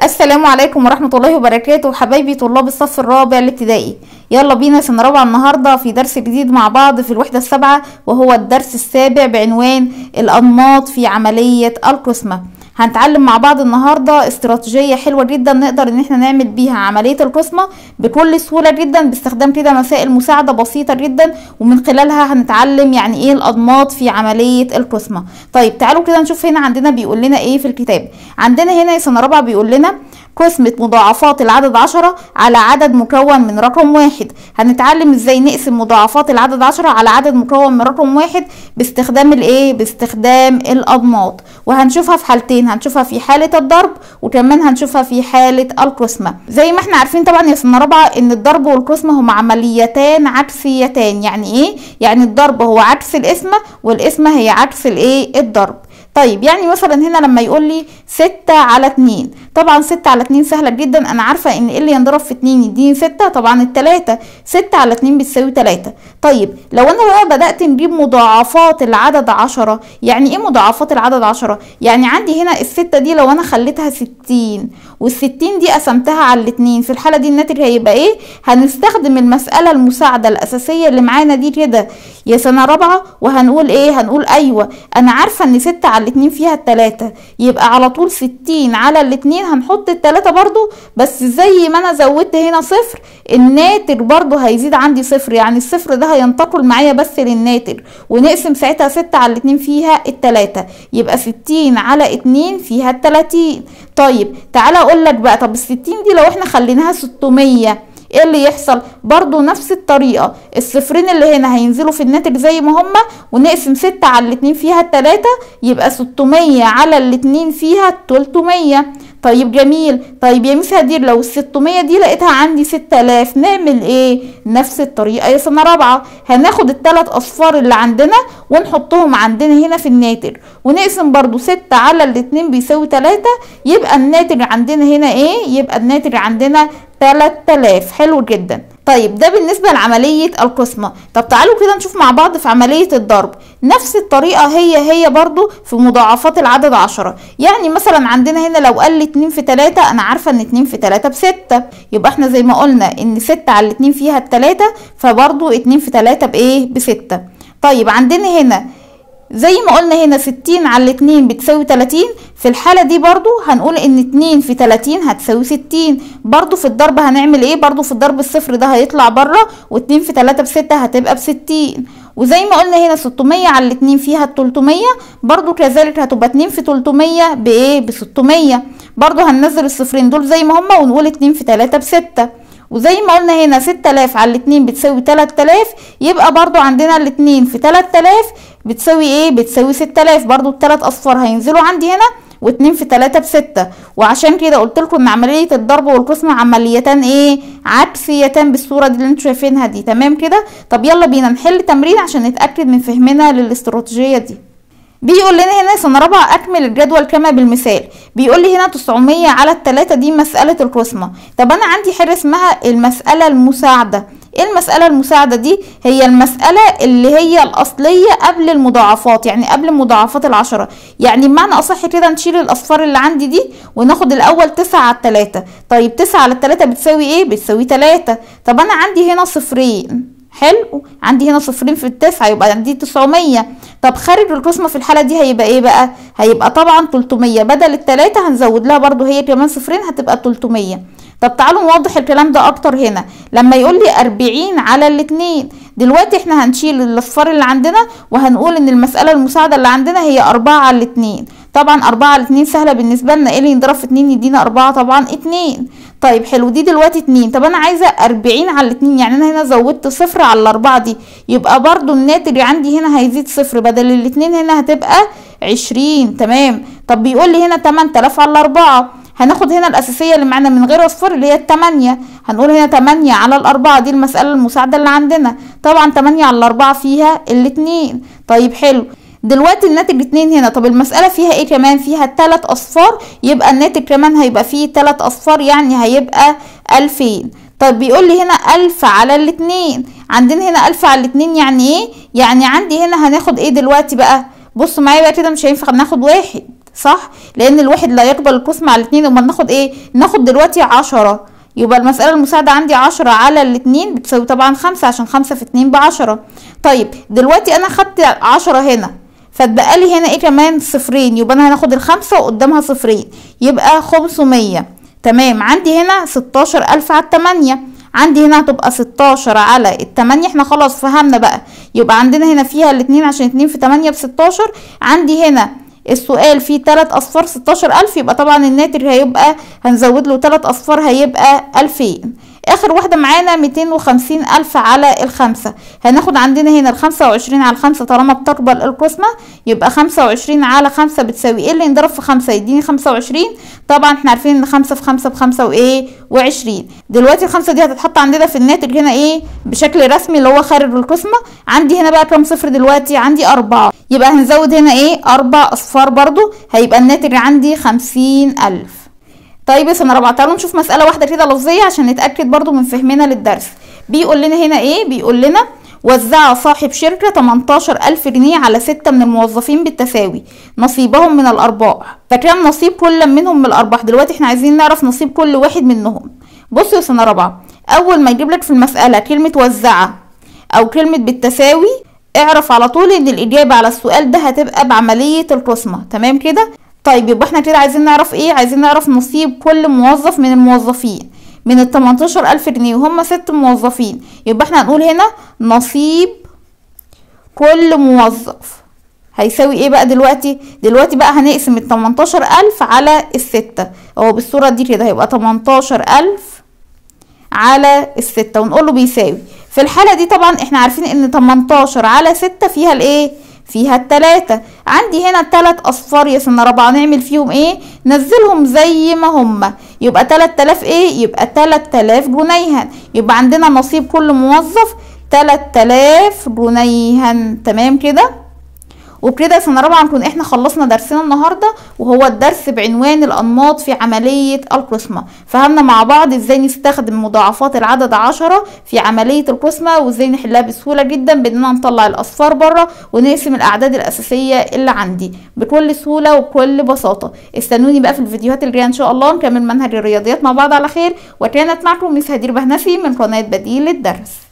السلام عليكم ورحمة الله وبركاته حبايبي طلاب الصف الرابع الابتدائي يلا بينا سنة رابعة النهاردة في درس جديد مع بعض في الوحدة السابعة وهو الدرس السابع بعنوان الأنماط في عملية القسمة هنتعلم مع بعض النهاردة استراتيجية حلوة جدا نقدر ان احنا نعمل بيها عملية القسمة بكل سهولة جدا باستخدام كده مسائل مساعدة بسيطة جدا ومن خلالها هنتعلم يعني ايه الانماط في عملية القسمة طيب تعالوا كده نشوف هنا عندنا بيقول لنا ايه في الكتاب عندنا هنا سنة رابعة بيقول لنا قسمة مضاعفات العدد عشرة على عدد مكون من رقم واحد هنتعلم ازاي نقسم مضاعفات العدد عشرة على عدد مكون من رقم واحد باستخدام الايه باستخدام الانماط وهنشوفها في حالتين هنشوفها في حالة الضرب وكمان هنشوفها في حالة القسمة زي ما احنا عارفين طبعا يا سنة رابعة ان الضرب والقسمة هما عمليتان عكسيتان يعني ايه يعني الضرب هو عكس القسمة والقسمة هي عكس الايه الضرب طيب يعني مثلا هنا لما يقول لي ستة على اتنين طبعا ستة على اتنين سهلة جدا انا عارفة ان ايه اللي ينضرب في اتنين يديني ستة طبعا التلاتة ستة على اتنين بتساوي تلاتة طيب لو انا بقى بدأت نجيب مضاعفات العدد عشرة يعني ايه مضاعفات العدد عشرة يعني عندي هنا الستة دي لو انا خليتها ستين والستين دي قسمتها على الاتنين في الحالة دي الناتج هيبقى ايه هنستخدم المسألة المساعدة الاساسية اللي معانا دي كده يا سنة رابعة وهنقول ايه هنقول ايوه انا عارفة ان ستة على الاتنين فيها التلاتة يبقى على طول ستين على الاتنين هنحط التلاتة برضو بس زي ما انا زودت هنا صفر الناتج برضو هيزيد عندي صفر يعني الصفر ده هينتقل معايا بس للناتج ونقسم ساعتها ستة على الاتنين فيها التلاتة يبقى ستين على اتنين فيها التلاتين طيب تعالى اقول لك بقى طب الستين دي لو احنا خليناها ستمية ايه اللي يحصل برضو نفس الطريقة الصفرين اللي هنا هينزلوا في الناتج زي ما هما ونقسم ستة على الاتنين فيها التلاتة يبقى ستمية على الاتنين فيها تلتمية طيب جميل طيب يا ميس هدير لو الستمية دي لقيتها عندي ستة آلاف نعمل ايه نفس الطريقة يا سنة رابعة هناخد التلات اصفار اللي عندنا ونحطهم عندنا هنا في الناتج ونقسم برضو ستة على الاتنين بيساوي تلاتة يبقى الناتج عندنا هنا ايه يبقى الناتج عندنا 3000 حلو جدا طيب ده بالنسبة لعملية القسمة طب تعالوا كده نشوف مع بعض في عملية الضرب نفس الطريقة هي هي برضو في مضاعفات العدد عشرة يعني مثلا عندنا هنا لو قال لي 2 في 3 انا عارفة ان 2 في 3 بستة يبقى احنا زي ما قلنا ان 6 على الاتنين فيها التلاتة فبرضو 2 في 3 بايه بستة طيب عندنا هنا زي ما قلنا هنا ستين على الاتنين بتساوي تلاتين في الحالة دي برضو هنقول ان اتنين في تلاتين هتساوي ستين برضو في الضرب هنعمل ايه برضو في الضرب الصفر ده هيطلع بره واتنين في تلاتة بستة هتبقى بستين وزي ما قلنا هنا ستمية على الاتنين فيها التلتمية برضو كذلك هتبقى اتنين في تلتمية بايه بستمية برضو هننزل الصفرين دول زي ما هما ونقول اتنين في تلاتة بستة وزي ما قلنا هنا ستة آلاف على الاتنين بتساوي تلات آلاف يبقى برضو عندنا الاتنين في تلات آلاف بتساوي ايه بتساوي ستة آلاف برضو التلات اصفار هينزلوا عندي هنا واتنين في تلاتة بستة وعشان كده قلت لكم ان عملية الضرب والقسمة عمليتان ايه عكسيتان بالصورة دي اللي انتوا شايفينها دي تمام كده طب يلا بينا نحل تمرين عشان نتأكد من فهمنا للاستراتيجية دي بيقول لنا هنا سنة رابعة أكمل الجدول كما بالمثال بيقول لي هنا 900 على التلاتة دي مسألة القسمة طب أنا عندي حاجة اسمها المسألة المساعدة ايه المسألة المساعدة دي هي المسألة اللي هي الأصلية قبل المضاعفات يعني قبل مضاعفات العشرة يعني بمعنى أصح كده نشيل الأصفار اللي عندي دي وناخد الأول تسعة على التلاتة طيب تسعة على التلاتة بتساوي ايه بتساوي تلاتة طب أنا عندي هنا صفرين حلو عندي هنا صفرين في التسعة يبقى عندي تسعمية طب خارج القسمة في الحالة دي هيبقى ايه بقى هيبقى طبعا تلتمية بدل التلاتة هنزود لها برضو هي كمان صفرين هتبقى تلتمية طب تعالوا نوضح الكلام ده اكتر هنا لما يقول لي أربعين على الاتنين دلوقتي احنا هنشيل الاصفار اللي عندنا وهنقول ان المسألة المساعدة اللي عندنا هي أربعة على الاتنين طبعا أربعة على اتنين سهلة بالنسبة لنا ايه اللي ينضرب في اتنين يدينا أربعة طبعا اتنين طيب حلو دي دلوقتي اتنين طب انا عايزة أربعين على الاتنين يعني انا هنا زودت صفر على الأربعة دي يبقى برضو الناتج عندي هنا هيزيد صفر بدل الاتنين هنا هتبقى عشرين تمام طب بيقول لي هنا تمن تلاف على الأربعة هناخد هنا الأساسية اللي معانا من غير أصفار اللي هي التمانية هنقول هنا تمانية على الأربعة دي المسألة المساعدة اللي عندنا طبعا تمانية على الأربعة فيها الاتنين طيب حلو دلوقتي الناتج اتنين هنا طب المسألة فيها ايه كمان فيها تلات أصفار يبقى الناتج كمان هيبقى فيه تلات أصفار يعني هيبقى ألفين طب بيقول لي هنا ألف على الاتنين عندنا هنا ألف على الاتنين يعني ايه يعني عندي هنا هناخد ايه دلوقتي بقى بصوا معايا بقى كده مش هينفع ناخد واحد صح لان الواحد لا يقبل القسمة على الاتنين امال ناخد ايه ناخد دلوقتي عشرة يبقى المسألة المساعدة عندي عشرة على الاتنين بتساوي طبعا خمسة عشان خمسة في اتنين بعشرة طيب دلوقتي انا خدت عشرة هنا فاتبقى لي هنا ايه كمان صفرين يبقى انا هناخد الخمسة وقدامها صفرين يبقى خمسمية تمام عندي هنا ستاشر الف على التمانية عندي هنا هتبقى ستاشر على التمانية احنا خلاص فهمنا بقى يبقى عندنا هنا فيها الاتنين عشان اتنين في تمانية بستاشر عندي هنا السؤال فيه تلات اصفار ستاشر الف يبقى طبعا الناتج هيبقى هنزود له تلات اصفار هيبقى الفين اخر واحدة معانا ميتين وخمسين الف على الخمسة هناخد عندنا هنا الخمسة وعشرين على الخمسة طالما بتقبل القسمة يبقى خمسة وعشرين على خمسة بتساوي ايه اللي نضرب في خمسة يديني خمسة وعشرين طبعا احنا عارفين ان خمسة في خمسة بخمسة وايه وعشرين دلوقتي الخمسة دي هتتحط عندنا في الناتج هنا ايه بشكل رسمي اللي هو خارج القسمة عندي هنا بقى كام صفر دلوقتي عندي اربعة يبقى هنزود هنا ايه اربع اصفار برضو هيبقى الناتج عندي خمسين الف طيب يا سنه رابعه تعالوا نشوف مساله واحده كده لفظيه عشان نتاكد برضو من فهمنا للدرس بيقول لنا هنا ايه بيقول لنا وزع صاحب شركة 18000 جنيه على ستة من الموظفين بالتساوي نصيبهم من الأرباح فكان نصيب كل منهم من الأرباح دلوقتي احنا عايزين نعرف نصيب كل واحد منهم بصوا يا سنة رابعة أول ما يجيب لك في المسألة كلمة وزعة أو كلمة بالتساوي اعرف على طول ان الإجابة على السؤال ده هتبقى بعملية القسمة تمام كده طيب يبقى احنا كده عايزين نعرف ايه عايزين نعرف نصيب كل موظف من الموظفين من ال 18000 جنيه وهم ست موظفين يبقى احنا هنقول هنا نصيب كل موظف هيساوي ايه بقى دلوقتي دلوقتي بقى هنقسم ال 18000 على الستة اهو بالصورة دي كده هيبقى 18000 على الستة ونقول له بيساوي في الحالة دي طبعا احنا عارفين ان 18 على ستة فيها الايه فيها التلاتة عندي هنا تلات اصفار يا سنة رابعة نعمل فيهم ايه نزلهم زي ما هما يبقى تلات تلاف ايه يبقى تلات تلاف جنيها يبقى عندنا نصيب كل موظف تلات تلاف جنيها تمام كده وبكده سنة رابعة نكون احنا خلصنا درسنا النهاردة وهو الدرس بعنوان الأنماط في عملية القسمة فهمنا مع بعض ازاي نستخدم مضاعفات العدد عشرة في عملية القسمة وازاي نحلها بسهولة جدا باننا نطلع الأصفار بره ونقسم الأعداد الأساسية اللي عندي بكل سهولة وبكل بساطة استنوني بقى في الفيديوهات اللي جاية ان شاء الله نكمل منهج الرياضيات مع بعض على خير وكانت معكم ميس هدير بهنفي من قناة بديل الدرس